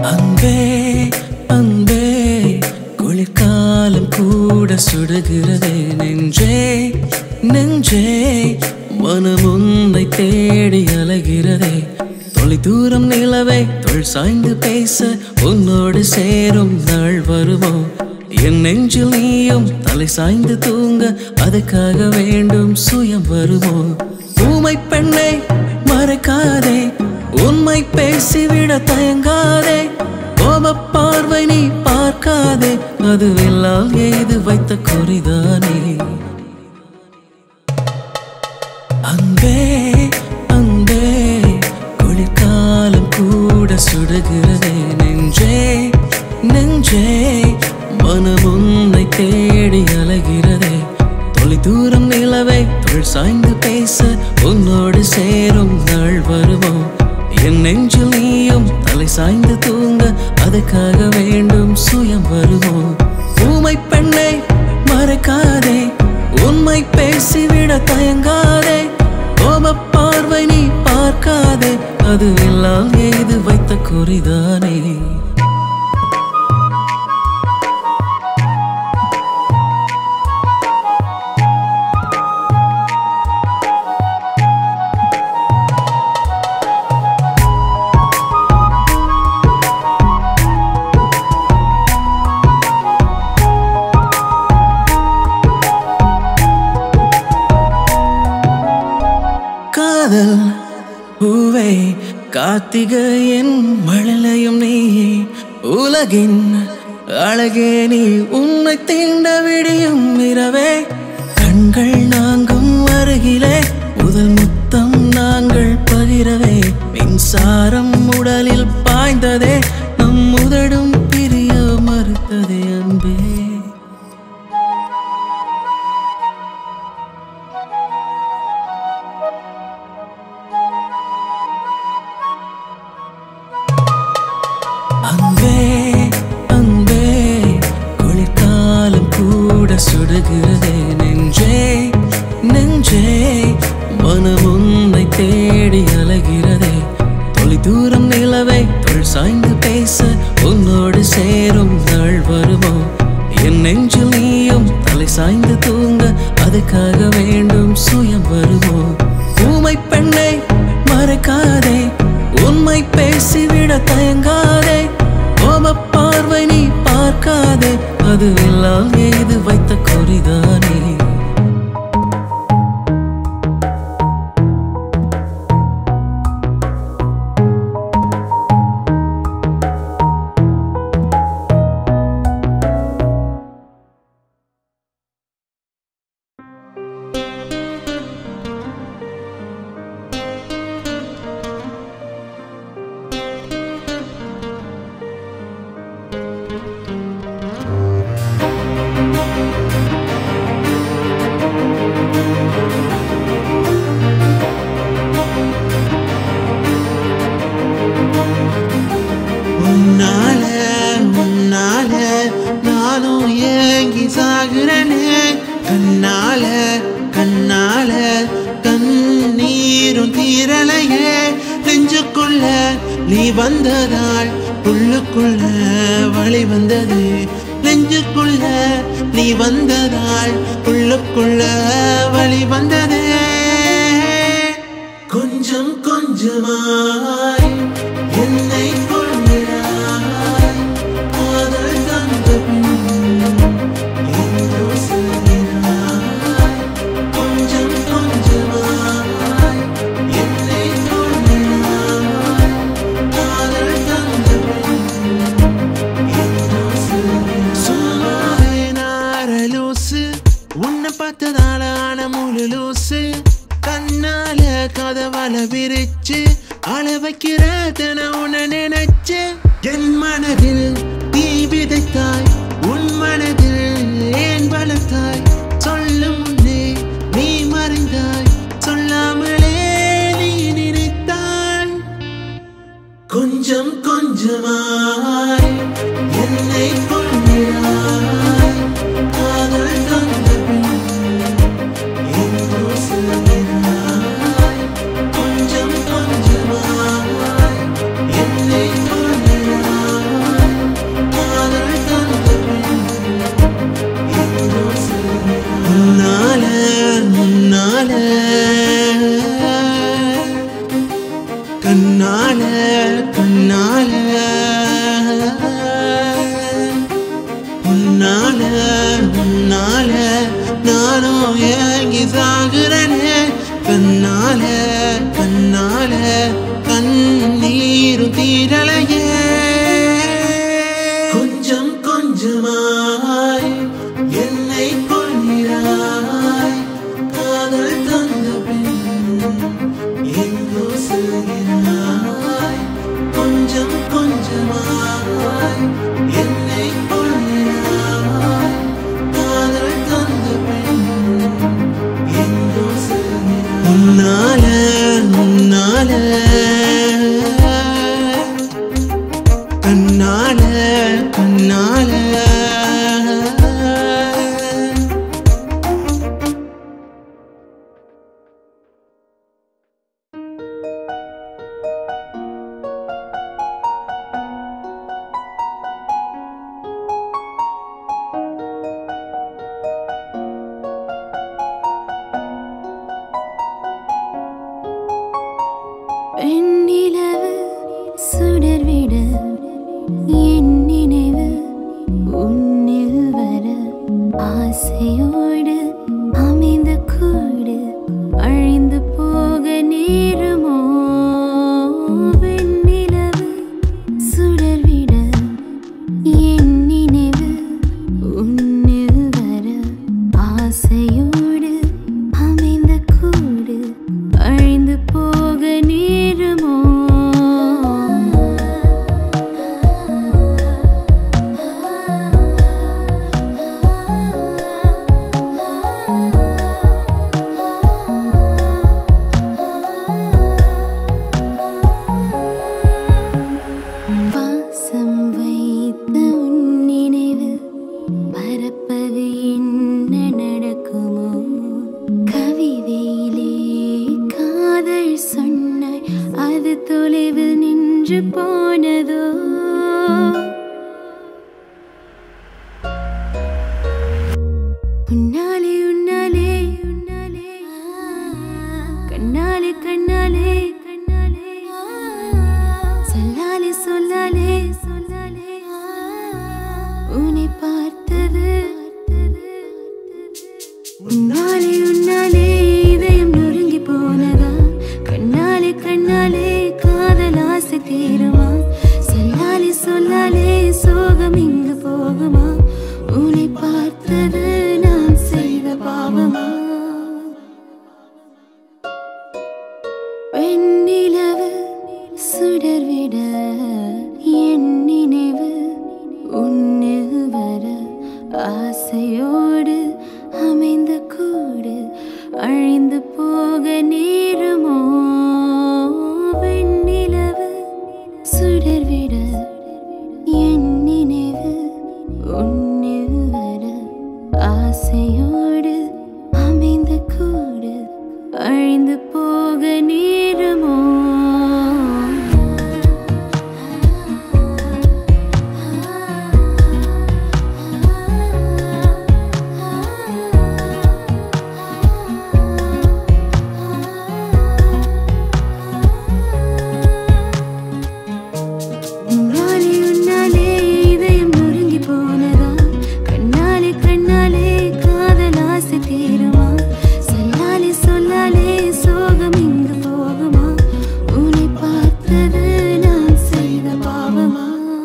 அன்பே அன்பே குளிர்காலம் கூட சுடுகிறதே நெஞ்சே நெஞ்சே மனம் உன்னை தேடி அலைகிறதே தொலை தூரம் நிலவை தொல் சாய்ந்து பேச உன்னோடு சேரும் நாள் வருமோ என் நெஞ்சில் நீயும் தலை சாய்ந்து தூங்க அதுக்காக வேண்டும் சுயம் வருமோ ஊமை பெண்ணை மறைக்காதே உண்மை பேசிவிட தயங்காதே கோப பார்வை நீ பார்க்காதே அதுவெல்லாம் எய்து வைத்த குறிதானே அன்பே அன்பே குளிர்காலம் கூட சுடுகிறதே நெஞ்சே நெஞ்சே மனம் உன்னை தேடி அலைகிறதே தொலை தூரம் நிலவை தொல் சாய்ந்து பேச உன்னோடு சேரும் நாள் வருமோ என் நெஞ்சில் நீயும் தலை சாய்ந்து தூங்க அதுக்காக வேண்டும் சுயம் வருமோ ஊமை பெண்ணை மறைக்காதே உண்மை பேசிவிட தயங்காதே கோப பார்வை நீ பார்க்காதே அது எல்லாம் எய்து வைத்த குறிதானே காதல் பூவே கார்த்திகையின் மழலையும் நீயே உலகின் அழகே நீ உன்னை தீண்ட விடியும் இரவே கண்கள் நாங்கும் அருகிலே முதல் முத்தம் நாங்கள் பகிரவே மின்சாரம் உடலில் பாய்ந்ததே நம் முதடும் பிரிய மறுத்ததே அன்பே அன்பே அன்பே குளிர்காலம் கூட சுடுகிறதே நெஞ்சே நெஞ்சே மனம் உன்னை தேடி அலைகிறதே தொலை தூரம் நிலவை தொல் சாய்ந்து பேச உன்னோடு சேரும் நாள் வருமோ என் நெஞ்சில் நீயும் தலை சாய்ந்து தூங்க அதுக்காக வேண்டும் சுயம் வருமோ ஊமை பெண்ணை மறைக்காதே உண்மை பேசிவிட தயங்காதே கோப பார்வை நீ பார்க்காதே அது எல்லாம் எய்து வைத்த குறிதானே உன்னால உன்னால நானும் ஏங்கி சாகுறனே கண்ணால கண்ணால கண்ணீரும் தீரலையே நெஞ்சுக்குள்ள நீ வந்ததால் உள்ளுக்குள்ள வழி வந்தது நெஞ்சுக்குள்ள நீ வந்ததால் உள்ளுக்குள்ள வழி வந்ததே கொஞ்சம் கொஞ்சமாய் என்னை கொள்கிறாய் காதல் தந்த பின் எங்கோ செல்கிறாய் கொஞ்சம் கொஞ்சமாய் என்னை கொள்கிறாய் காதல் தந்த பின் எங்கோ செல்கிறாய் சும்மாவே நாரலூசு உன்னை பார்த்ததால ஆன முழு லூசு கண்ணால கதவல விரிச்சு அழ வைக்கிற தின உன்னை நினைச்சு என் மனதில் தீ விதைத்தாய் உன் மனதில் ஏன் வளர்த்தாய் சொல்லும் முன்னே நீ மறைந்தாய் சொல்லாமலே நீ நினைத்தாய் கொஞ்சம் கொஞ்சமாய் என்னை கொள்கிறாய் காதல் தந்த பின் எங்கோ செல்கிறாய் கொஞ்சம் கொஞ்சமாய் என்னை கொள்கிறாய் கண்ணால கண்ணால வெண்ணிலவு சுடர்விட என் நினைவு உன்னில் வர ஆசையோடு அமைந்த கூடு அழிந்து போக நேருமோ வெண்ணிலவு சுடர்விட என் நினைவு உன்னில் வர ஆசையோடு அமைந்த கூடு அழிந்து போக நேருமோ வாசம் வைத்த உன் நினைவு பரப்பது என்ன நடக்குமோ கவிதையிலே காதல் சொன்னாய் அது தொலைவில் நின்று போனதோ உன்னாலே உன்னாலே உன்னாலே கண்ணாலே கண்ணாலே கண்ணாலே சொல்லாலே சொல்லாலே சொல்லாலே உன்னை பார்த்தது உன்னாலே உன்னாலே இதயம் நொறுங்கி போனதா கண்ணாலே கண்ணாலே காதல் ஆசை தீருமா சொல்லாலே சொல்லாலே சோகம் இங்கு போகுமா உன்னை பார்த்தது நான் செய்த பாவமா வெண்ணிலவு சுடர்விட என் நினைவு உன்னில் வர ஆசையோடு அமைந்த கூடு அழிந்து போக நேருமோ வெண்ணிலவு சுடர்விட என் நினைவு உன்னில் வர ஆசையோடு அமைந்த கூடு அழிந்து போக நேருமோ உன்னாலே உன்னாலே இதயம் நொறுங்கி போனதா கண்ணாலே கண்ணாலே காதல் ஆசை தீருமா சொல்லாலே சொல்லாலே சோகம் இங்கு போகுமா உன்னை பார்த்தது நான் செய்த பாவமா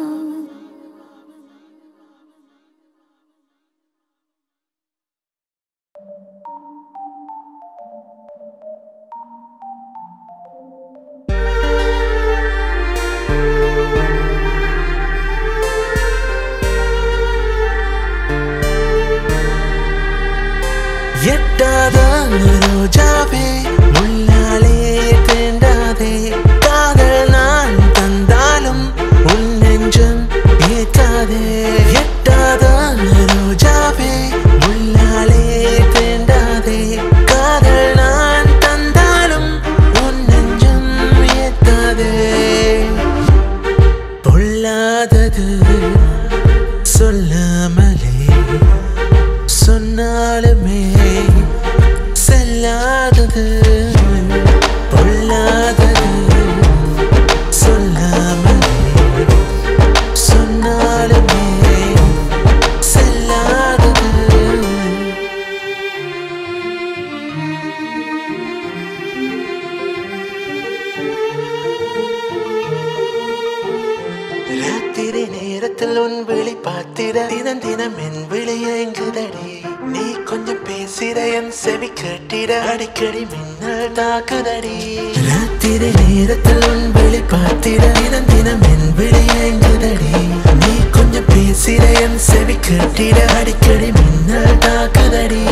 எட்டாத ரோஜாவே முன்னாலே தேண்டாதே காதல் நான் தந்தாலும் உன் நெஞ்சம் ஏற்காதே எட்டாத ரோஜாவே முன்னாலே தேண்டாதே காதல் நான் தந்தாலும் உன் நெஞ்சம் ஏற்காதே பொல்லாதது சொல்லாமலே சொன்னாலுமே செல்லாதது பொல்லாதது சொல்லாமலே சொன்னாலுமே செல்லாதது ராத்திரி நேரத்தில் உன் விழி பார்த்திட தினம் தினம் என் விழி ஏங்குதடி நீ கொஞ்சம் பேசிட என் செவி கேட்டிட அடிக்கடி மின்னல் தாக்குதடி ராத்திரி நேரத்தில் உன் விழி பார்த்திட தினம் தினம் என் விழி ஏங்குதடி நீ கொஞ்சம் பேசிட என் செவி கேட்டிட அடிக்கடி மின்னல் தாக்குதடி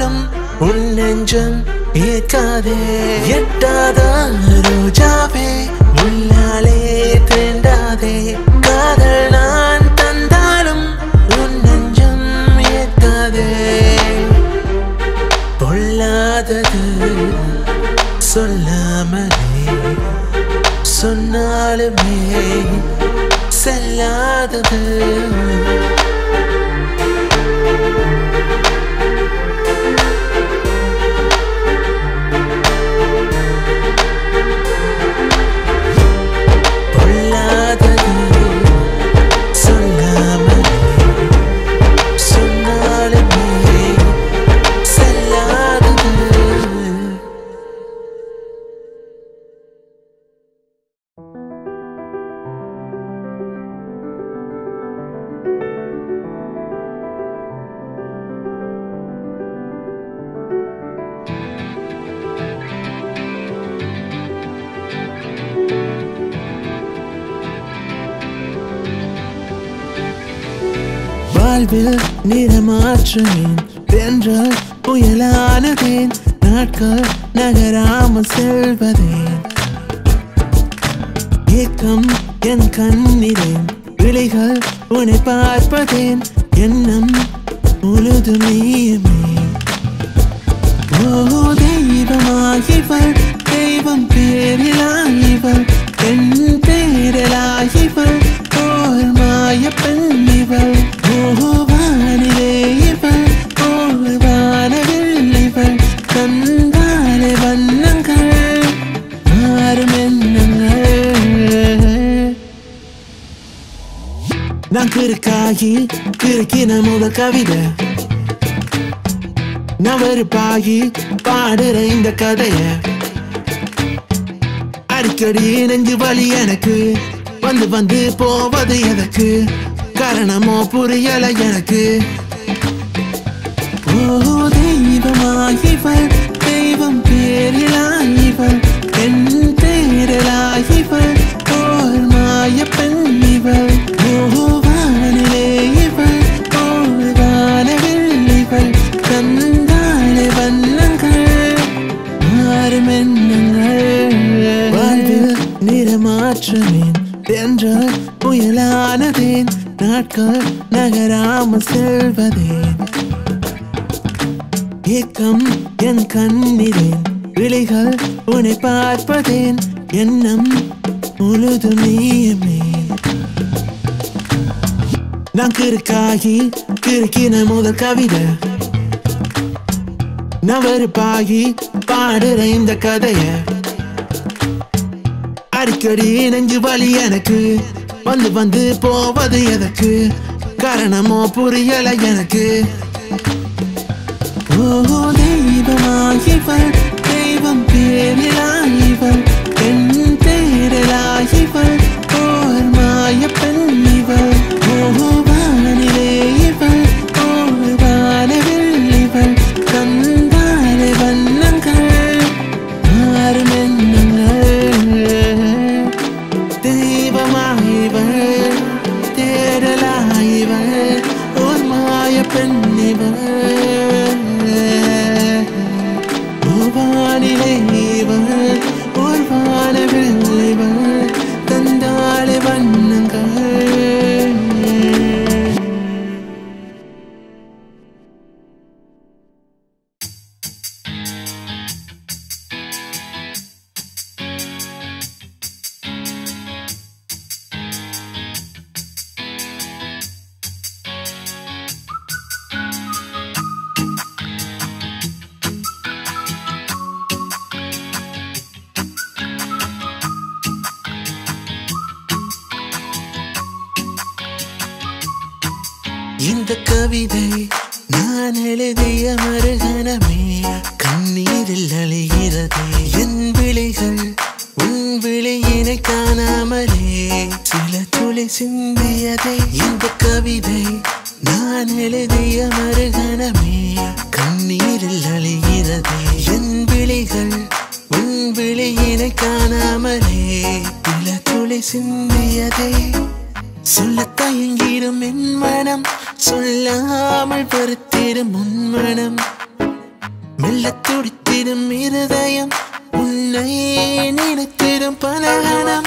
தந்தாலும் உன் நெஞ்சம் ஏற்காதே எட்டாத ரோஜாவே முன்னாலே தேண்டாதே காதல் நான் தந்தாலும் உன் நெஞ்சம் ஏற்காதே பொல்லாதது சொல்லாமலே சொன்னாலுமே செல்லாதது பொல்லாதது சொல்லாமலே சொன்னாலுமே செல்லாதது வாழ்வில் நிறமாற்றுவேன் வென்றால் புயலானதேன் நாட்கள் நகராமல் செல்வதேன் ஏக்கம் என் கண்ணிரேன் விழிகள் உன்னை பார்ப்பதேன் எண்ணம் முழுதும் நீயுமே ஓ தெய்வமாகிவள் தெய்வம் பேரிலாகிவள் என் பேரிலாகிவள் ஓர் மாய பெண்ணிவள் ஓ வானிலே இவள் ஓர் வானவில் இவள் கண்காலை வண்ணங்கள் மாறும் எண்ணங்கள் நான் கிறுக்காகி கிறுக்கின முதல் கவிதை நான் வெறுப்பாகி பாடுற இந்த கதைய அடிக்கடி நெஞ்சு வலி எனக்கு வந்து வந்து போவது எதற்கு காரணமோ புரியல எனக்கு ஓ தெய்வமாகிவள் தெய்வம் பேரிலாகிவள் என் பேரிலாகிவள் ஓர் மாய பெண்ணிவள் ஓ வானிலே இவள் ஓர் வானவில் இவள் கந்தாழை வண்ணங்கள் மாறும் எண்ணங்கள் வாழ்வில் நிறமாற்றமேன் வென்றால் புயலானதேன் நாட்கள் நகராமல் செல்வதேன் ஏக்கம் என் கண்ணிரேன் விழிகள் உன்னை பார்ப்பதேன் எண்ணம் முழுதும் நீயுமே நான் கிறுக்காகி கிறுக்கின முதல் கவிதை நான் வெறுப்பாகி பாடுற இந்த கதைய அடிக்கடி நெஞ்சு வலி எனக்கு வந்து வந்து போவது எதற்கு காரணமோ புரியல எனக்கு ஓ தெய்வமாகிவள் தெய்வம் பேரிலாகிவள் என் பேரிலாகிவள் ஓர் மாய பெண்ணிவள் ஓ வானிலே இவள் ஓர் வானவில் இவள் கந்தாழை வண்ணங்கள் மாறும் எண்ணங்கள் தெய்வமாகிவள் தேடலாகிவள் ஓர் மாய பெண்ணிவள் வானிலை இவள் ஓர் வானவில் இவள் தந்தாளை வண்ணங்கள் இந்த கவிதை நான் எழுதிய மறுகணமே கண்ணீரில் அழிகிறதே என் விழிகள் உன் விழியினை காணாமலே சில துளி சிந்தியதே இந்த கவிதை நான் எழுதிய மறுகணமே கண்ணீரில் அழிகிறதே என் விழிகள் உன் விழியினை காணாமலே சில துளி சிந்தியதே சொல்ல தயங்கிடும் என் மனம் சொல்லாமல் பருத்திடும் உன் மனம் மெல்ல துடித்திடும் இருதயம் உன்னை நினைத்திடும் பலகணம்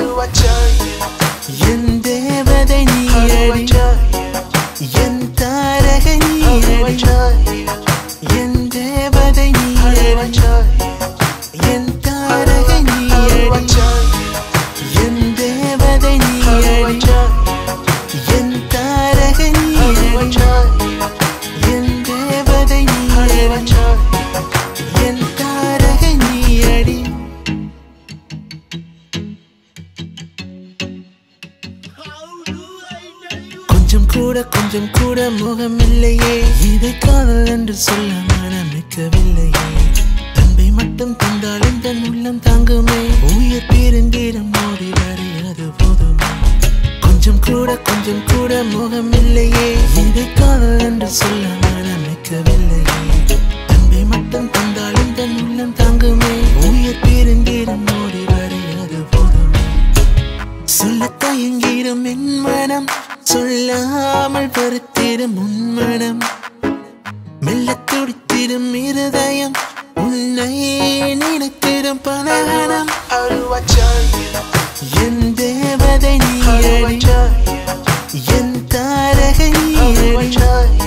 என் தேவதை நீ அடி என் தாரகை நீ அடி என் தேவதை நீ அடி என் தாரகை நீ அடி என் தேவதை நீ அடி என் தாரகை நீ அடி என் தேவதை நீ அடி என் தாரகை நீ அடி கொஞ்சம் கூட கொஞ்சம் கூட முகம் இல்லையே இதை காதல் என்று சொல்ல மனமிக்கவில்லையே தன்பை மட்டும் தந்தாலும் தன் உள்ளம் தாங்குமே உயிர் பெருங்கிடம் ஓடி வரை அது போதுமே கொஞ்சம் கூட கொஞ்சம் கூட முகம் இல்லையே இதை காதல் என்று சொல்ல மனமிக்கவில்லையே தன்பை மட்டும் தந்தாலும் தன் உள்ளம் தாங்குமே உயிர் பெருங்கிடம் ஓடி வரை அது போதுமே சொல்ல தயங்கிடும் என் மனம் சொல்லாமல் பருத்திடும் உன் மனம் மெல்ல துடித்திடும் இருதயம் உன்னை நினைத்திடும் பலகணம் என் தேவதை நீ அடி என் தாரகை நீ அடி